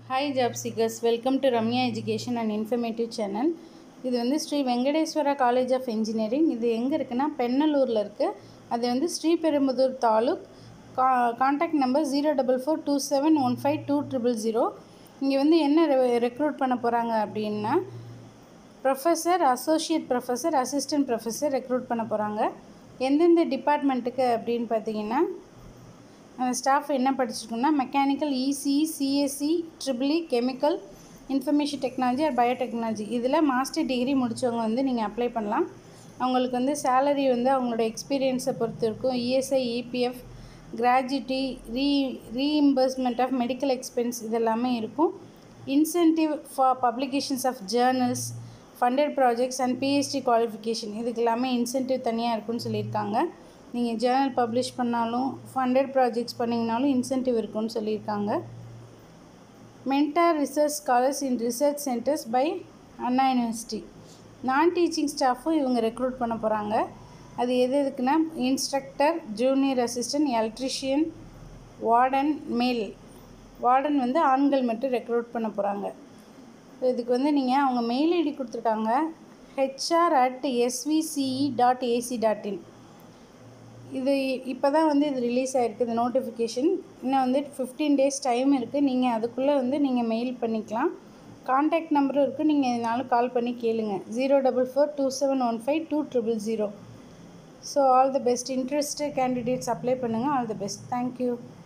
hi job seekers welcome to Ramya education and informative channel இது வந்து Shri Venkateswara college of engineering இது எங்கே இருக்குன்னா பெண்ணலூரில் இருக்குது அது வந்து ஸ்ரீபெரும்புதூர் தாலுக் கா contact number zero double four two seven one five two triple zero இங்கே வந்து என்ன ரெக்ரூட் பண்ண போகிறாங்க அப்படின்னா professor associate professor assistant professor recruit பண்ண போகிறாங்க எந்தெந்த டிபார்ட்மெண்ட்டுக்கு அப்படின்னு பார்த்தீங்கன்னா ஸ்டாஃப் என்ன படிச்சிருக்கோம்னா mechanical EC CSC triple E chemical information technology or biotechnology இதில் மாஸ்டர் டிகிரி முடித்தவங்க வந்து நீங்கள் அப்ளை பண்ணலாம் அவங்களுக்கு வந்து சேலரி வந்து அவங்களோட எக்ஸ்பீரியன்ஸை பொறுத்து இருக்கும் ESI EPF gratuity re reimbursement of medical expense இதெல்லாமே இருக்கும் incentive for publications of journals funded projects and PhD qualification இதுக்கு எல்லாமே இன்சென்டிவ் தனியாக இருக்குன்னு சொல்லியிருக்காங்க நீங்கள் ஜேர்னல் பப்ளிஷ் பண்ணாலும் ஃபண்டட் ப்ராஜெக்ட்ஸ் பண்ணிங்கனாலும் இன்சென்டிவ் இருக்குன்னு சொல்லியிருக்காங்க mentor research scholars in research centres by Anna university non teaching ஸ்டாஃபும் இவங்க ரெக்ரூட் பண்ண போகிறாங்க அது எது எதுக்குன்னா instructor junior assistant electrician warden male warden வந்து ஆண்கள் மட்டும் ரெக்ரூட் பண்ண போகிறாங்க இதுக்கு வந்து நீங்கள் அவங்க மெயில் ஐடி கொடுத்துருக்காங்க HR at SVCE dot AC dot in இது இப்போ தான் வந்து இது ரிலீஸ் ஆகிருக்கு இந்த நோட்டிஃபிகேஷன் இன்னும் வந்து ஃபிஃப்டீன் டேஸ் டைம் இருக்குது நீங்கள் அதுக்குள்ளே வந்து நீங்கள் மெயில் பண்ணிக்கலாம் காண்டாக்ட் நம்பரும் இருக்குது நீங்கள் எதனாலும் கால் பண்ணி கேளுங்க zero double four two seven one five two triple zero so all the best interested candidates apply பண்ணுங்கள் ஆல் த பெஸ்ட் தேங்க்யூ